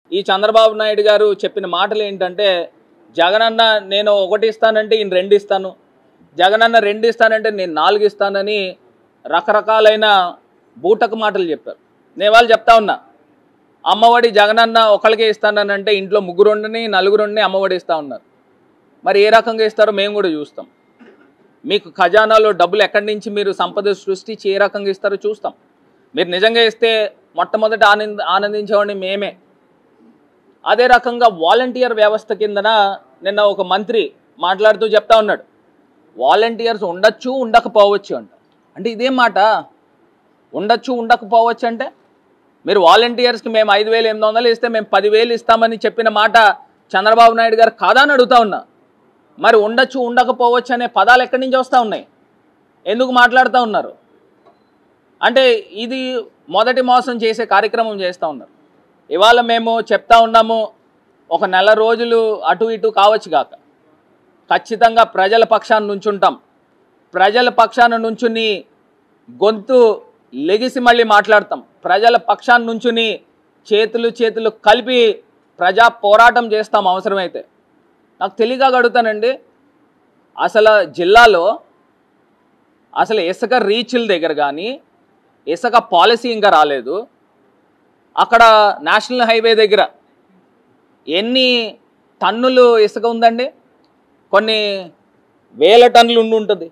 ఈ చంద్రబాబు నాయుడు గారు చెప్పిన మాటలు ఏంటంటే జగనన్న నేను ఒకటి ఇస్తానంటే ఈయన రెండు ఇస్తాను జగనన్న రెండు ఇస్తానంటే నేను నాలుగు ఇస్తానని రకరకాలైన బూటకు మాటలు చెప్పారు నేను వాళ్ళు చెప్తా ఉన్నా అమ్మఒడి జగనన్న ఒకళ్ళకే ఇస్తానంటే ఇంట్లో ముగ్గురుండని నలుగురుండి అమ్మఒడి ఇస్తా ఉన్నారు మరి ఏ రకంగా ఇస్తారో మేము కూడా చూస్తాం మీకు ఖజానాలో డబ్బులు ఎక్కడి నుంచి మీరు సంపద సృష్టించి ఏ రకంగా ఇస్తారో చూస్తాం మీరు నిజంగా ఇస్తే మొట్టమొదట ఆనంద ఆనందించేవాడిని మేమే అదే రకంగా వాలంటీర్ వ్యవస్థ కిందన నిన్న ఒక మంత్రి మాట్లాడుతూ చెప్తా ఉన్నాడు వాలంటీర్స్ ఉండొచ్చు ఉండకపోవచ్చు అంట అంటే ఇదేం మాట ఉండొచ్చు ఉండకపోవచ్చు అంటే మీరు వాలంటీర్స్కి మేము ఐదు వేలు ఎనిమిది వందలు ఇస్తే మేము పదివేలు ఇస్తామని చెప్పిన మాట చంద్రబాబు నాయుడు గారు కాదా అని అడుగుతా ఉన్నా మరి ఉండొచ్చు ఉండకపోవచ్చు అనే పదాలు ఎక్కడి నుంచి వస్తూ ఉన్నాయి ఎందుకు మాట్లాడుతూ ఉన్నారు అంటే ఇది మొదటి మోసం చేసే కార్యక్రమం చేస్తూ ఉన్నారు ఇవాళ మేము చెప్తా ఉన్నాము ఒక నెల రోజులు అటు ఇటు కావచ్చు కాక ఖచ్చితంగా ప్రజల పక్షాన నుంచుంటాం ప్రజల పక్షాన నుంచుని గొంతు లెగిసి మళ్ళీ మాట్లాడతాం ప్రజల పక్షాన నుంచుని చేతులు చేతులు కలిపి ప్రజా పోరాటం చేస్తాం అవసరమైతే నాకు తెలియక అడుగుతానండి అసలు జిల్లాలో అసలు ఇసుక రీచ్ల దగ్గర కానీ ఇసుక పాలసీ ఇంకా రాలేదు అక్కడ నేషనల్ హైవే దగ్గర ఎన్ని టన్నులు ఇసుక ఉందండి కొన్ని వేల టన్నులు ఉండి ఉంటుంది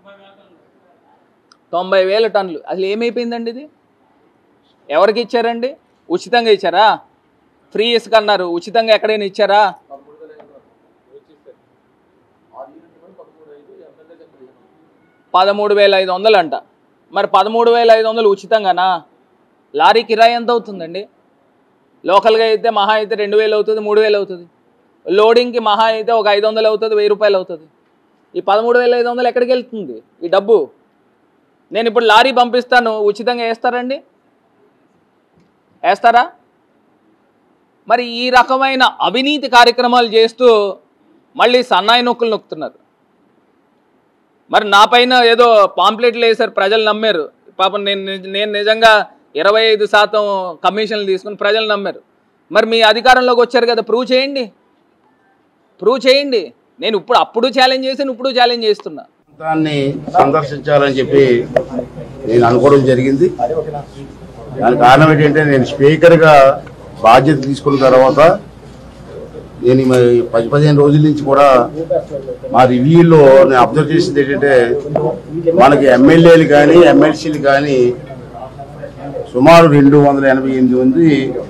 తొంభై వేల టన్నులు అసలు ఏమైపోయిందండి ఇది ఎవరికి ఇచ్చారండి ఉచితంగా ఇచ్చారా ఫ్రీ ఇసుక అన్నారు ఉచితంగా ఎక్కడైనా ఇచ్చారా పదమూడు వేల ఐదు వందలు అంట మరి పదమూడు వేల ఐదు వందలు ఉచితంగానా లారీ కిరాయి ఎంత అవుతుందండి లోకల్గా అయితే మహా అయితే రెండు వేలు అవుతుంది మూడు వేలు అవుతుంది లోడింగ్కి మహా అయితే ఒక ఐదు వందలు అవుతుంది వెయ్యి రూపాయలు అవుతుంది ఈ పదమూడు వేల ఐదు వందలు ఎక్కడికి వెళ్తుంది ఈ డబ్బు నేను ఇప్పుడు లారీ పంపిస్తాను ఉచితంగా వేస్తారండి వేస్తారా మరి ఈ రకమైన అవినీతి కార్యక్రమాలు చేస్తూ మళ్ళీ సన్నాయి నొక్కులు నొక్కుతున్నారు మరి నా పైన ఏదో పాంప్లెట్లు వేశారు ప్రజలు నమ్మారు పాపం నేను నిజ- నేను నిజంగా ఇరవై ఐదు శాతం కమిషన్లు తీసుకుని ప్రజలు నమ్మారు మరి మీ అధికారంలోకి వచ్చారు కదా ప్రూవ్ చేయండి ప్రూవ్ చేయండి నేను ఇప్పుడు అప్పుడు ఛాలెంజ్ చేశాను ఇప్పుడు ఛాలెంజ్ చేస్తున్నా దాన్ని సందర్శించాలని చెప్పి నేను అనుకోవడం జరిగింది దానికి కారణం ఏంటంటే నేను స్పీకర్గా బాధ్యత తీసుకున్న తర్వాత నేను ఈ మ- పది పదిహేను రోజుల నుంచి కూడా మా రివ్యూలో నేను అబ్జర్వ్ చేసింది ఏంటంటే మనకి ఎమ్మెల్యేలు కానీ ఎమ్మెల్సీలు కానీ సుమారు రెండు వందల ఎనభై ఎనిమిది మంది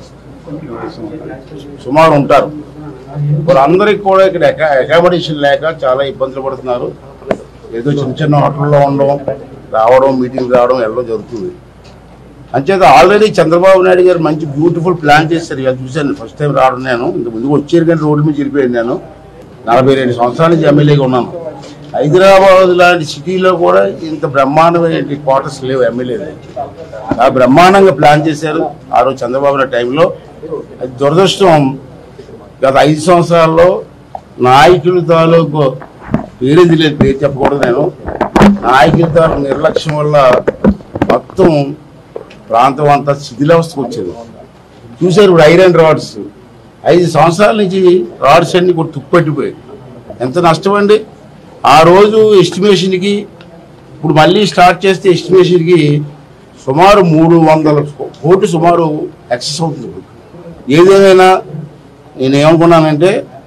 సుమారు ఉంటారు వాళ్ళందరికీ కూడా ఇక్కడ అకామిడేషన్ లేక చాలా ఇబ్బందులు పడుతున్నారు ఏదో చిన్న చిన్న హోటల్లో ఉండడం రావడం మీటింగ్ రావడం వెళ్ళడం జరుగుతుంది అంచేత ఆల్రెడీ చంద్రబాబు నాయుడు గారు మంచి బ్యూటిఫుల్ ప్లాన్ చేశారు ఇవాళ చూశాను ఫస్ట్ టైం రావడం నేను ఇంత ముందు వచ్చారు కానీ రోడ్డు మీద వెళ్ళిపోయాను నేను నలభై రెండు సంవత్సరాల నుంచి ఎమ్మెల్యేగా ఉన్నాను హైదరాబాద్ లాంటి సిటీలో కూడా ఇంత బ్రహ్మాండమైన క్వార్టర్స్ లేవు ఎమ్మెల్యేలు ఆ బ్రహ్మాండంగా ప్లాన్ చేశారు ఆ రోజు చంద్రబాబు నాయుడు టైంలో అది దురదృష్టం గత ఐదు సంవత్సరాల్లో నాయకుల తాలూకు పేరేంది లేదు పేరు చెప్పకూడదు నేను నాయకుల తాలూకు నిర్లక్ష్యం వల్ల మొత్తం ప్రాంతం అంతా శిథిలావస్థకు వచ్చింది చూశారు ఇప్పుడు ఐరన్ రాడ్స్ ఐదు సంవత్సరాల నుంచి రాడ్స్ అన్ని కూడా తుప్పట్టిపోయాయి ఎంత నష్టం అండి ఆ రోజు ఎస్టిమేషన్కి ఇప్పుడు మళ్ళీ స్టార్ట్ చేస్తే ఎస్టిమేషన్కి సుమారు మూడు వందల కోట్లు సుమారు ఎక్సెస్ అవుతుంది ఇప్పుడు. ఏదేమైనా నేను ఏమనుకున్నానంటే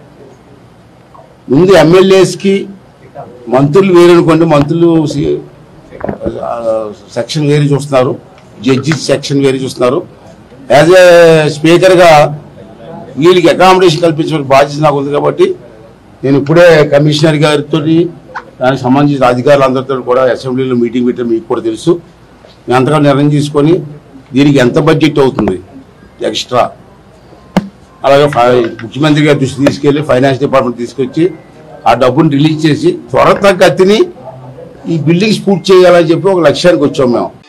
ముందు ఎమ్మెల్యేస్కి మంత్రులు వేరనుకోండి మంత్రులు సి- ఆ, సెక్షన్ వేరే చూస్తున్నారు జడ్జి సెక్షన్ వేరే చూస్తున్నారు యాజ్ ఏ స్పీకర్గా వీళ్ళకి అకామిడేషన్ కల్పించే బాధ్యత నాకు ఉంది కాబట్టి నేను ఇప్పుడే కమిషనర్ గారితో దానికి సంబంధించిన అధికారులందరితో కూడా అసెంబ్లీలో మీటింగ్ పెట్టాం మీకు కూడా తెలుసు మేము అంతగా నిర్ణయం తీసుకొని దీనికి ఎంత బడ్జెట్ అవుతుంది ఎక్స్ట్రా అలాగే ఫై- ముఖ్యమంత్రి గారి దృష్టి తీసుకెళ్లి ఫైనాన్స్ డిపార్ట్మెంట్ తీసుకొచ్చి ఆ డబ్బుని రిలీజ్ చేసి త్వర తగ్గతిని ఈ బిల్డింగ్స్ పూర్తి చేయాలని చెప్పి ఒక లక్ష్యానికి వచ్చాం మేము